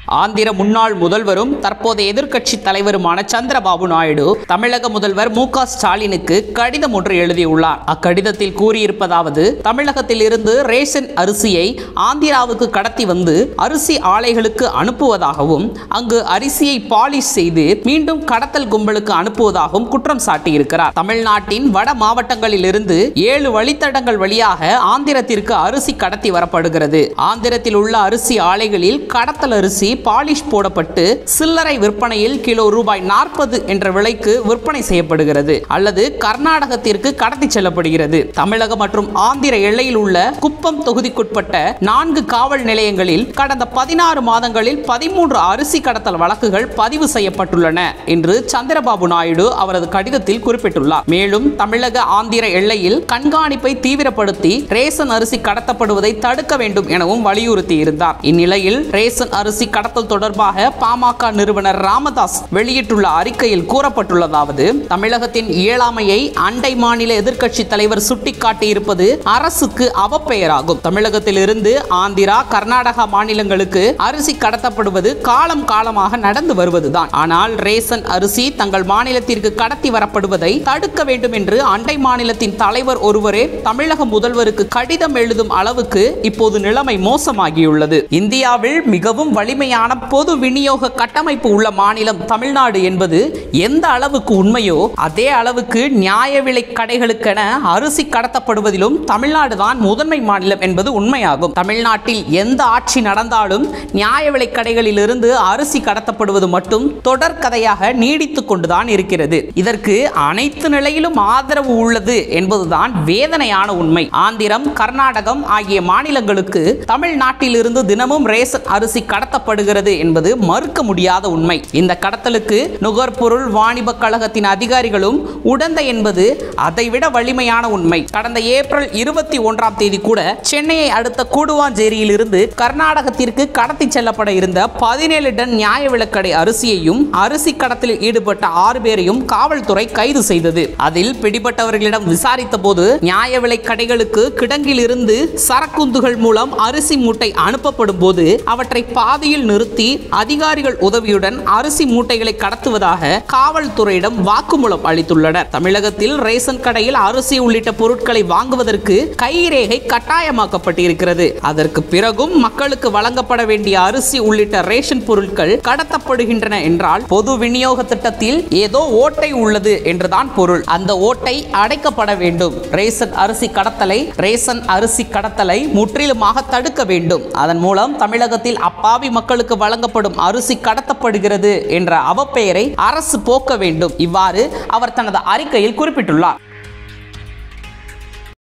ஆந்திர முன்னாள் முதல்வரும் தற்போதைய எதிர்க்கட்சி தலைவருமான சந்திரபாபு நாயுடு தமிழக முதல்வர் மு க ஸ்டாலினுக்கு கடிதம் ஒன்று எழுதியுள்ளார் அக்கடிதத்தில் கூறியிருப்பதாவது தமிழகத்தில் இருந்து ரேஷன் அரிசியை ஆந்திராவுக்கு கடத்தி வந்து அரிசி ஆலைகளுக்கு அனுப்புவதாகவும் அங்கு அரிசியை பாலிஷ் செய்து மீண்டும் கடத்தல் கும்பலுக்கு அனுப்புவதாகவும் குற்றம் சாட்டியிருக்கிறார் தமிழ்நாட்டின் வட மாவட்டங்களில் இருந்து ஏழு வழித்தடங்கள் வழியாக ஆந்திரத்திற்கு அரிசி கடத்தி வரப்படுகிறது ஆந்திரத்தில் உள்ள அரிசி ஆலைகளில் கடத்தல் அரிசி பாலிஷ் போடப்பட்டு சில்லறை விற்பனையில் கிலோ ரூபாய் நாற்பது என்ற விலைக்கு விற்பனை செய்யப்படுகிறது அல்லது கர்நாடகத்திற்கு கடத்தி செல்லப்படுகிறது தமிழக மற்றும் ஆந்திர எல்லையில் உள்ள குப்பம் தொகுதிக்குட்பட்ட நான்கு காவல் நிலையங்களில் கடந்த பதினாறு மாதங்களில் பதிமூன்று அரிசி கடத்தல் வழக்குகள் பதிவு செய்யப்பட்டுள்ளன என்று சந்திரபாபு நாயுடு அவரது கடிதத்தில் குறிப்பிட்டுள்ளார் மேலும் தமிழக ஆந்திர எல்லையில் கண்காணிப்பை தீவிரப்படுத்தி ரேசன் அரிசி கடத்தப்படுவதை தடுக்க வேண்டும் எனவும் வலியுறுத்தி இருந்தார் இந்நிலையில் ரேசன் அரிசி கடத்தல் தொடர்பாக பாமக நிறுவனர் ராமதாஸ் வெளியிட்டுள்ள அறிக்கையில் கூறப்பட்டுள்ளதாவது தமிழகத்தின் இயலாமையை அண்டை மாநில எதிர்க்கட்சி தலைவர் சுட்டிக்காட்டியிருப்பது அரசுக்கு அவப்பெயராகும் தமிழகத்தில் இருந்து ஆந்திரா கர்நாடகா மாநிலங்களுக்கு அரிசி கடத்தப்படுவது காலம் காலமாக நடந்து வருவதுதான் ஆனால் ரேசன் அரிசி தங்கள் மாநிலத்திற்கு கடத்தி வரப்படுவதை தடுக்க வேண்டும் என்று அண்டை மாநிலத்தின் தலைவர் ஒருவரே தமிழக முதல்வருக்கு கடிதம் எழுதும் அளவுக்கு இப்போது நிலைமை மோசமாகியுள்ளது இந்தியாவில் மிகவும் வலிமையான பொது விநியோக கட்டமைப்பு உள்ள மாநிலம் தமிழ்நாடு என்பது எந்த அளவுக்கு உண்மையோ அதே அளவுக்கு நியாய விலை கடைகளுக்கென அரிசி கடத்தப்படுவதிலும் தமிழ்நாடு தான் முதன்மை மாநிலம் என்பது உண்மையாகும் தமிழ்நாட்டில் எந்த ஆட்சி நடந்தாலும் நியாய விலை கடைகளில் இருந்து அரிசி கடத்தப்படுவது மட்டும் தொடர் கதையாக நீடித்துக் கொண்டுதான் இருக்கிறது இதற்கு அனைத்து நிலையிலும் ஆதரவு உள்ளது என்பதுதான் வேதனையான உண்மை ஆந்திரம் கர்நாடகம் ஆகிய மாநிலங்களுக்கு தமிழ்நாட்டில் இருந்து தினமும் ரேசன் அரிசி கடத்தப்படுகிறது என்பது மறுக்க முடியாத உண்மை இந்த கடத்தலுக்கு நுகர்பொருள் வாணிப கழகத்தின் அதிகாரிகளும் உடந்தை என்பது அதைவிட வலிமையான உண்மை கடந்த ஏப்ரல் இருபத்தி ஒன்றாம் தேதி கூட சென்னையை அடுத்த கூடுவாஞ்சேரியில் இருந்து கர்நாடகத்திற்கு கடத்தி செல்லப்பட இருந்த பதினேழு டன் நியாய விலக்கடை அரிசியையும் அரிசி கடத்தலில் ஈடுபட்ட ஆறு பேரையும் காவல்துறை கைது செய்தது அதில் பிடிபட்டவர்களிடம் விசாரித்த போது நியாய விலை கடைகளுக்கு கிடங்கில் இருந்து சரக்குந்துகள் மூலம் அரிசி மூட்டை அனுப்பப்படும் போது அவற்றை பாதியில் நிறுத்தி அதிகாரிகள் உதவியுடன் அரிசி மூட்டைகளை கடத்துவதாக காவல்துறையிடம் வாக்குமூலம் அளித்துள்ளனர் தமிழகத்தில் ரேஷன் கடையில் அரிசி உள்ளிட்ட பொருட்களை வாங்குவதற்கு கைரேகை கட்டாயமாக்கப்பட்டிருக்கிறது அதற்கு பிறகும் மக்களுக்கு வழங்கப்பட வேண்டிய அரிசி உள்ளிட்ட ரேஷன் பொருட்கள் கடத்தப்படுகின்றன என்றால் பொது விநியோக திட்டத்தில் ஏதோ ஓட்டை உள்ளது என்றுதான் பொருள் அந்த ஓட்டை அடைக்கப்பட வேண்டும் ரேஷன் அரிசி கடத்தலை ரேஷன் அரிசி கடத்தலை முற்றிலுமாக தடுக்க வேண்டும் அதன் மூலம் தமிழகத்தில் அப்பாவி மக்களுக்கு வழங்கப்படும் அரிசி கடத்தப்படுகிறது என்ற அவப்பெயரை அரசு போக்க வேண்டும் இவ்வாறு அவர் தனது அறிக்கையில் குறிப்பிட்டுள்ளார்